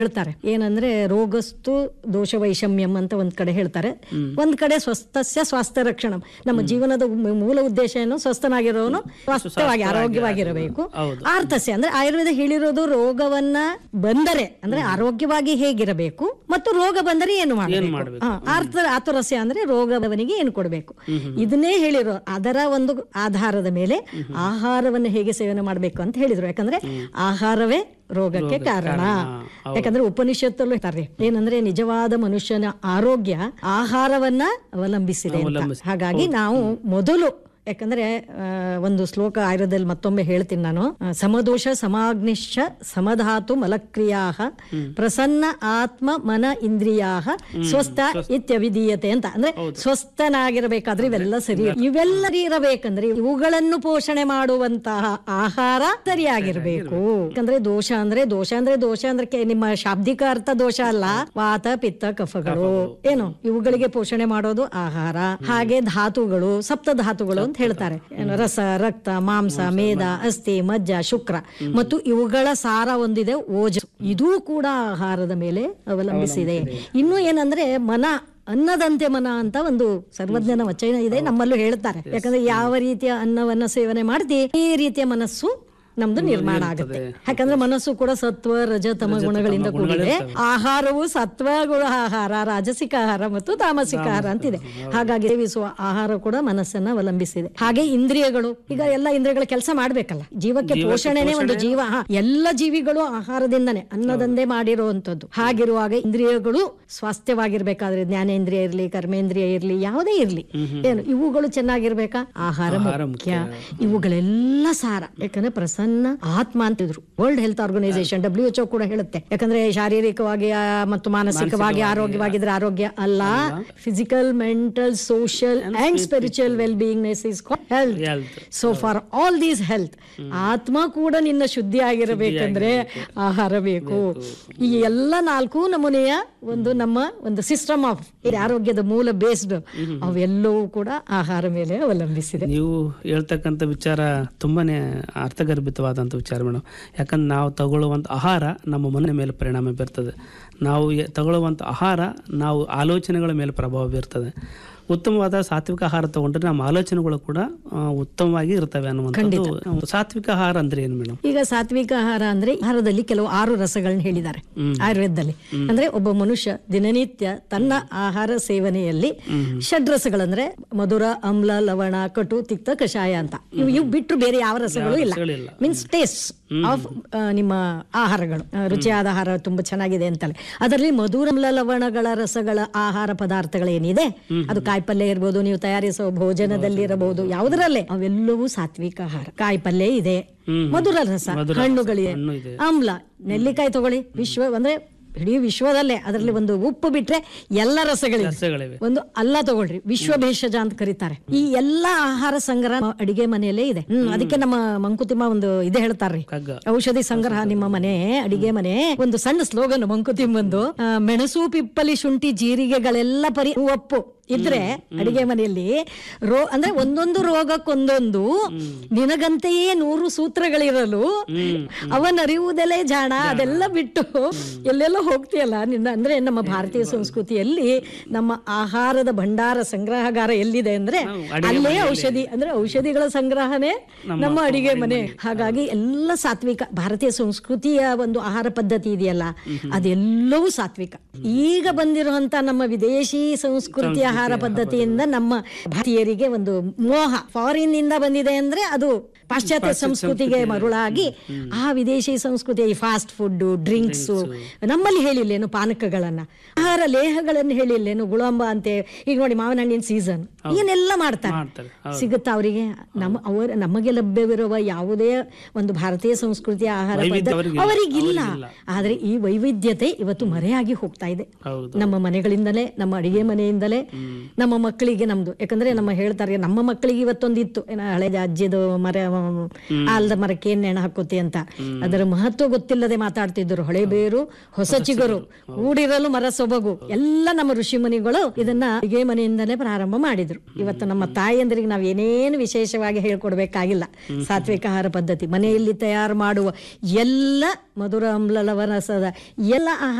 ಹೇಳ್ತಾರೆ ಏನಂದ್ರೆ ರೋಗಸ್ತು ದೋಷ ವೈಷಮ್ಯಂ ಅಂತ ಒಂದ್ ಕಡೆ ಹೇಳ್ತಾರೆ ಒಂದ್ ಕಡೆ ಸ್ವಸ್ಥಸ್ಯ ಸ್ವಾಸ್ಥ್ಯ ರಕ್ಷಣಂ ನಮ್ಮ ಜೀವನದ ಮೂ- ಮೂಲ ಉದ್ದೇಶ ಏನು ಸ್ವಸ್ಥನಾಗಿರೋನು ಸ್ವಾಸ್ಥ್ಯವಾಗಿ ಆರೋಗ್ಯವಾಗಿರಬೇಕು ಹೌದು. ಆರ್ತಸ್ಯ ಅಂದ್ರೆ ಆಯುರ್ವೇದ ಹೇಳಿರೋದು ರೋಗವನ್ನ ಬಂದರೆ ಅಂದ್ರೆ ಆರೋಗ್ಯವಾಗಿ ಹೇಗಿರಬೇಕು ಮತ್ತು ರೋಗ ಬಂದರೆ ಏನು ಮಾಡಬೇಕು ಮಾಡ್ಬೇಕು? ಹಾ, ಆರ್ಥ ಆತುರಸ್ಯ ಅಂದ್ರೆ ರೋಗದವನಿಗೆ ಏನು ಕೊಡಬೇಕು ಇದನ್ನೇ ಹೇಳಿರೋ ಅದರ ಒಂದು ಆಧಾರದ ಮೇಲೆ ಆಹಾರವನ್ನು ಹೇಗೆ ಸೇವನೆ ಮಾಡಬೇಕು ಅಂತ ಹೇಳಿದ್ರು ಯಾಕಂದ್ರೆ ಆಹಾರವೇ ರೋಗಕ್ಕೆ ಕಾರಣ ಯಾಕಂದ್ರೆ ಉಪನಿಷತ್ತಲ್ಲೂ ಹೇಳ್ತಾರೆ ಏನಂದ್ರೆ ನಿಜವಾದ ಮನುಷ್ಯನ ಆರೋಗ್ಯ ಆಹಾರವನ್ನ ಅವಲಂಬಿಸಿದೆ ಅಂತ ಹಾಗಾಗಿ ನಾವು ಮೊದಲು ಯಾಕಂದ್ರೆ ಆ, ಒಂದು ಶ್ಲೋಕ ಆಯುರ್ವೇದದಲ್ಲಿ ಮತ್ತೊಮ್ಮೆ ಹೇಳ್ತೀನಿ ನಾನು ಆ, ಸಮದೋಷ ಸಮಾಗ್ನಿಶ್ಚ ಸಮಧಾತು ಮಲಕ್ರಿಯಾ ಪ್ರಸನ್ನ ಆತ್ಮ ಮನ ಇಂದ್ರಿಯಾ ಸ್ವಸ್ಥ ಇತ್ಯವಿಧೀಯತೆ ಅಂತ ಅಂದ್ರೆ ಸ್ವಸ್ಥನಾಗಿರಬೇಕಾದ್ರೆ ಇವೆಲ್ಲ ಸರಿ ಇವೆಲ್ಲ ಇರಬೇಕಂದ್ರೆ ಇವುಗಳನ್ನು ಪೋಷಣೆ ಮಾಡುವಂತಹ ಆಹಾರ ಸರಿಯಾಗಿರ್ಬೇಕು ಯಾಕಂದ್ರೆ ದೋಷ ಅಂದ್ರೆ ದೋಷ ಅಂದ್ರೆ ದೋಷ ಅಂದ್ರೆ ಕೆ- ನಿಮ್ಮ ಶಾಬ್ದಿಕ ಅರ್ಥ ದೋಷ ಅಲ್ಲ ವಾತ ಪಿತ್ತ ಕಫಗಳು ಏನು ಇವುಗಳಿಗೆ ಪೋಷಣೆ ಮಾಡೋದು ಆಹಾರ ಹಾಗೆ ಧಾತುಗಳು ಸಪ್ತ ಧಾತುಗಳು ಅಂತ ಹೇಳ್ತಾರೆ ಏನು ರಸ ರಕ್ತ ಮಾಂಸ ಮೇದ ಅಸ್ಥಿ ಮಜ್ಜ ಶುಕ್ರ ಮತ್ತು ಇವುಗಳ ಸಾರ ಒಂದಿದೆ ಓಜ ಇದೂ ಕೂಡ ಆಹಾರದ ಮೇಲೆ ಅವಲಂಬಿಸಿದೆ ಇನ್ನು ಏನಂದ್ರೆ ಮನ ಅನ್ನದಂತೆ ಮನ ಅಂತ ಒಂದು ಸರ್ವಜ್ಞನ ವಚನ ಇದೆ ನಮ್ಮಲ್ಲೂ ಹೇಳ್ತಾರೆ ಯಾಕಂದ್ರೆ ಯಾವ ರೀತಿಯ ಅನ್ನವನ್ನ ಸೇವನೆ ಮಾಡ್ತಿ ಈ ರೀತಿಯ ಮನಸ್ಸು ನಮ್ದು ನಿರ್ಮಾಣ ಆಗುತ್ತೆ ಯಾಕಂದ್ರೆ ಮನಸ್ಸು ಕೂಡ ಸತ್ವ ರಜ ತಮ ಗುಣಗಳಿಂದ ಕೂಡಿದೆ ಆಹಾರವು ಸತ್ವ ಗುಣ ಆಹಾರ ರಾಜಸಿಕ ಆಹಾರ ಮತ್ತು ತಾಮಸಿಕ ಆಹಾರ ಅಂತಿದೆ ಹಾಗಾಗಿ ಸೇವಿಸುವ ಆಹಾರ ಕೂಡ ಮನಸ್ಸನ್ನ ಅವಲಂಬಿಸಿದೆ ಹಾಗೆ ಇಂದ್ರಿಯಗಳು ಈಗ ಎಲ್ಲ ಇಂದ್ರಿಯಗಳ ಕೆಲಸ ಮಾಡ್ಬೇಕಲ್ಲ ಜೀವಕ್ಕೆ ಪೋಷಣೆನೇ ಒಂದು ಜೀವ ಹಾ, ಎಲ್ಲ ಜೀವಿಗಳು ಆಹಾರದಿಂದನೇ ಅನ್ನದಂದೇ ಮಾಡಿರುವಂತದ್ದು ಹಾಗಿರುವಾಗ ಇಂದ್ರಿಯಗಳು ಸ್ವಾಸ್ಥ್ಯವಾಗಿರ್ಬೇಕಾದ್ರೆ ಜ್ಞಾನೇಂದ್ರಿಯ ಇರ್ಲಿ ಕರ್ಮೇಂದ್ರಿಯ ಇರ್ಲಿ ಯಾವುದೇ ಇರ್ಲಿ ಏನು ಇವುಗಳು ಚೆನ್ನಾಗಿರ್ಬೇಕಾ ಆಹಾರ ಮುಖ್ಯ ಇವುಗಳೆಲ್ಲ ಸಾರ ಯಾಕಂದ್ರೆ ಪ್ರಸನ್ನ ಆತ್ಮ ಅಂತಿದ್ರು world health organisation W H ಕೂಡ ಹೇಳುತ್ತೆ ಯಾಕಂದ್ರೆ ಶಾರೀರಿಕವಾಗಿ ಆ, ಮತ್ತು ಮಾನಸಿಕವಾಗಿ ಆರೋಗ್ಯವಾಗಿದ್ರೆ ಆರೋಗ್ಯ ಅಲ್ಲ physical mental social and spiritual well being is health health so for all these health ಆತ್ಮ ಕೂಡ ನಿನ್ನ ಶುದ್ಧಿ ಆಗಿರಬೇಕಂದ್ರೆ ಆಹಾರ ಬೇಕು ಈ ಎಲ್ಲ ನಾಲ್ಕು ನಮೂನೆಯ ಒಂದು ನಮ್ಮ ಒಂದು ಸಿಸ್ಟಮ್ ಆಫ್ ಆರೋಗ್ಯದ ಮೂಲ ಬೇಸ್ಡ್ ಅವೆಲ್ಲವೂ ಕೂಡ ಆಹಾರ ಮೇಲೆ ಅವಲಂಬಿಸಿದೆ ನೀವು ಹೇಳ್ತಕ್ಕಂಥ ವಿಚಾರ ತುಂಬಾನೇ ಅರ್ಥಗರ್ಭಿತವಾದಂಥ ವಿಚಾರ ಮೇಡಮ್ ಯಾಕಂದ್ರೆ ನಾವು ತಗೊಳ್ಳುವಂಥ ಆಹಾರ ನಮ್ಮ ಮನೆ ಮೇಲೆ ಪರಿಣಾಮ ಬೀರ್ತದೆ ನಾವು ಎ- ತಗೊಳ್ಳುವಂಥ ಆಹಾರ ನಾವು ಆಲೋಚನೆಗಳ ಮೇಲೆ ಪ್ರಭಾವ ಬೀರ್ತದೆ ಉತ್ತಮವಾದ ಸಾತ್ವಿಕ ಆಹಾರ ತಗೊಂಡ್ರೆ ನಮ್ಮ ಆಲೋಚನೆಗಳು ಕೂಡ ಆ, ಉತ್ತಮವಾಗಿ ಇರ್ತವೆ ಅನ್ನುವಂಥದ್ದು ಸಾತ್ವಿಕ ಆಹಾರ ಅಂದ್ರೆ ಏನು ಮೇಡಮ್ ಈಗ ಸಾತ್ವಿಕ ಆಹಾರ ಅಂದ್ರೆ ಆಹಾರದಲ್ಲಿ ಕೆಲವು ಆರು ರಸಗಳನ್ನ ಹೇಳಿದ್ದಾರೆ ಆಯುರ್ವೇದದಲ್ಲಿ ಅಂದ್ರೆ ಒಬ್ಬ ಮನುಷ್ಯ ದಿನನಿತ್ಯ ತನ್ನ ಆಹಾರ ಸೇವನೆಯಲ್ಲಿ ಷಡ್ರಸಗಳಂದ್ರೆ ಮಧುರ ಅಮ್ಲ ಲವಣ ಕಟು ತಿಕ್ತ ಕಷಾಯ ಅಂತ ಇವು ಇವು ಬಿಟ್ಟರು ಬೇರೆ ಯಾವ ರಸಗಳು ಇಲ್ಲ ರಸಗಳಿಲ್ಲ. ಮೀನ್ಸ್ ಟೇಸ್ಟ್ ಆಫ್ ನಿಮ್ಮ ಆಹಾರಗಳು ಆ, ರುಚಿಯಾದ ಆಹಾರ ತುಂಬಾ ಚೆನ್ನಾಗಿದೆ ಅಂತಲೇ ಅದರಲ್ಲಿ ಮಧುರ ಅಮ್ಲ ಲವಣಗಳ ರಸಗಳ ಆಹಾರ ಪದಾರ್ಥಗಳೇನಿದೆ ಅದು ಕಾಯಿಪಲ್ಯ ಇರ್ಬೋದು ನೀವು ತಯಾರಿಸುವ ಭೋಜನದಲ್ಲಿ ಇರಬಹುದು ಯಾವುದರಲ್ಲೇ ಅವೆಲ್ಲವೂ ಸಾತ್ವಿಕ ಆಹಾರ ಕಾಯಿಪಲ್ಯ ಇದೆ ಮಧುರ ರಸ ಹಣ್ಣುಗಳಿದೆ ಹಣ್ಣು ಇದೆ ಆಮ್ಲ ನೆಲ್ಲಿಕಾಯಿ ತಗೊಳ್ಳಿ ವಿಶ್ವ ಅಂದ್ರೆ ಇಡೀ ವಿಶ್ವದಲ್ಲೇ ಅದರಲ್ಲಿ ಒಂದು ಉಪ್ಪು ಬಿಟ್ರೆ ಎಲ್ಲ ರಸಗಳಿವೆ ರಸಗಳಿವೆ ಒಂದು ಅಲ್ಲ ತಗೊಳ್ರಿ ವಿಶ್ವ ಭೇಷಜ ಅಂತ ಕರೀತಾರೆ ಈ ಎಲ್ಲಾ ಆಹಾರ ಸಂಗ್ರಹ ನಮ್ಮ ಅಡಿಗೆ ಮನೆಯಲ್ಲೇ ಇದೆ ಹ್ಮ್ ಅದಕ್ಕೆ ನಮ್ಮ ಮಂಕುತಿಮ್ಮ ಒಂದು ಇದೆ ಹೇಳ್ತಾರ್ರಿ ಕಗ್ಗ ಔಷಧಿ ಸಂಗ್ರಹ ನಿಮ್ಮ ಮನೆ ಅಡಿಗೆ ಮನೆ ಒಂದು ಸಣ್ಣ ಸ್ಲೋಗನ್ ಮಂಕುತಿಮ್ಮಂದು ಆ, ಮೆಣಸು ಪಿಪ್ಪಲಿ ಶುಂಠಿ ಜೀರಿಗೆಗಳೆಲ್ಲ ಪರಿ ಒಪ್ಪು ಇದ್ರೆ ಅಡಿಗೆ ಮನೆಯಲ್ಲಿ ರೋ ಅಂದ್ರೆ ಒಂದೊಂದು ರೋಗಕ್ಕೊಂದೊಂದು ನಿನಗಂತೆಯೇ ನೂರು ಸೂತ್ರಗಳಿರಲು ಅವನರಿಯುವುದೆಲೆ ಜಾಣ ಅದೆಲ್ಲ ಬಿಟ್ಟು ಎಲ್ಲೆಲ್ಲೋ ಹೋಗ್ತೀಯಲ್ಲ ನಿನ್ನ ಅಂದ್ರೆ ನಮ್ಮ ಭಾರತೀಯ ಸಂಸ್ಕೃತಿಯಲ್ಲಿ ನಮ್ಮ ಆಹಾರದ ಭಂಡಾರ ಸಂಗ್ರಹಗಾರ ಎಲ್ಲಿದೆ ಅಂದ್ರೆ ಅಲ್ಲೇ ಔಷಧಿ ಅಂದ್ರೆ ಔಷಧಿಗಳ ಸಂಗ್ರಹನೇ ನಮ್ಮ ಅಡಿಗೆ ಮನೆ ಹಾಗಾಗಿ ಎಲ್ಲ ಸಾತ್ವಿಕ ಭಾರತೀಯ ಸಂಸ್ಕೃತಿಯ ಒಂದು ಆಹಾರ ಪದ್ಧತಿ ಇದೆಯಲ್ಲ ಅದೆಲ್ಲವೂ ಸಾತ್ವಿಕ ಈಗ ಬಂದಿರುವಂತ ನಮ್ಮ ವಿದೇಶಿ ಸಂಸ್ಕೃತಿಯ ಆಹಾರ ಪದ್ಧತಿಯಿಂದ ನಮ್ಮ ಭಾರತೀಯರಿಗೆ ಒಂದು ಮೋಹ ಫಾರಿನ್ ಇಂದ ಬಂದಿದೆ ಅಂದ್ರೆ ಅದು ಪಾಶ್ಚಾತ್ಯ ಸಂಸ್ಕೃತಿಗೆ ಮರುಳಾಗಿ ಆ ವಿದೇಶಿ ಸಂಸ್ಕೃತಿ ಈ ಫಾಸ್ಟ್ ಫುಡ್ ಡ್ರಿಂಕ್ಸ್ ನಮ್ಮಲ್ಲಿ ಹೇಳಿಲ್ಲೇನು ಪಾನಕಗಳನ್ನ ಆಹಾರ ಲೇಹಗಳನ್ನು ಹೇಳಿಲ್ಲೇನು ಗುಳಂಬ ಅಂತೆ ಈಗ ನೋಡಿ ಮಾವಿನ ಹಣ್ಣಿನ ಸೀಸನ್ ಏನೆಲ್ಲ ಮಾಡ್ತಾರೆ ಮಾಡ್ತಾರೆ ಸಿಗುತ್ತಾ ಅವರಿಗೆ ನಮ್ಮ ಅವರ ನಮಗೆ ಲಭ್ಯವಿರುವ ಯಾವುದೇ ಒಂದು ಭಾರತೀಯ ಸಂಸ್ಕೃತಿಯ ಆಹಾರ ವೈವಿಧ್ಯ ಪದ್ಧತಿ ಅವರಿಗಿಲ್ಲ. ಅವರಿಗಿಲ್ಲ ಆದ್ರೆ ಈ ವೈವಿಧ್ಯತೆ ಇವತ್ತು ಮರೆಯಾಗಿ ಹೋಗ್ತಾ ಇದೆ ಹೌದು ನಮ್ಮ ಮನೆಗಳಿಂದಲೇ ನಮ್ಮ ಅಡಿಗೆ ಮನೆಯಿಂದಲೇ ನಮ್ಮ ಮಕ್ಕಳಿಗೆ ನಮ್ದು ಯಾಕಂದ್ರೆ ನಮ್ಮ ಹೇಳ್ತಾರೆ ನಮ್ಮ ಮಕ್ಕಳಿಗೆ ಇವತ್ತೊಂದು ಇತ್ತು ಏನ ಹಳೆ ಅಜ್ಜಿದು ಮರ ಆಲ್ದ ಮರಕ್ಕೆ ಏನ್ ನೆಣ ಹಾಕೋತಿ ಅಂತ ಅದರ ಮಹತ್ವ ಗೊತ್ತಿಲ್ಲದೆ ಮಾತಾಡ್ತಿದ್ರು ಹೊಳೆ ಬೇರು ಹೊಸ ಚಿಗುರು ಕೂಡಿರಲು ಮರ ಸೊಬಗು ಎಲ್ಲ ನಮ್ಮ ಋಷಿ ಮುನಿಗಳು ಇದನ್ನ ಅಡಿಗೆ ಮನೆಯಿಂದಲೇ ಪ್ರಾರಂಭ ಮಾಡಿದ್ರು ಇವತ್ತು ನಮ್ಮ ತಾಯಿಯಂದ್ರಿಗೆ ನಾವು ಏನೇನು ವಿಶೇಷವಾಗಿ ಹೇಳ್ಕೊಡ್ಬೇಕಾಗಿಲ್ಲ ಸಾತ್ವಿಕ ಆಹಾರ ಪದ್ಧತಿ ಮನೆಯಲ್ಲಿ ತಯಾರು ಮಾಡುವ ಎಲ್ಲ ಮಧುರ ಅಮ್ಲಲವರಸದ ಎಲ್ಲ ಆಹಾರ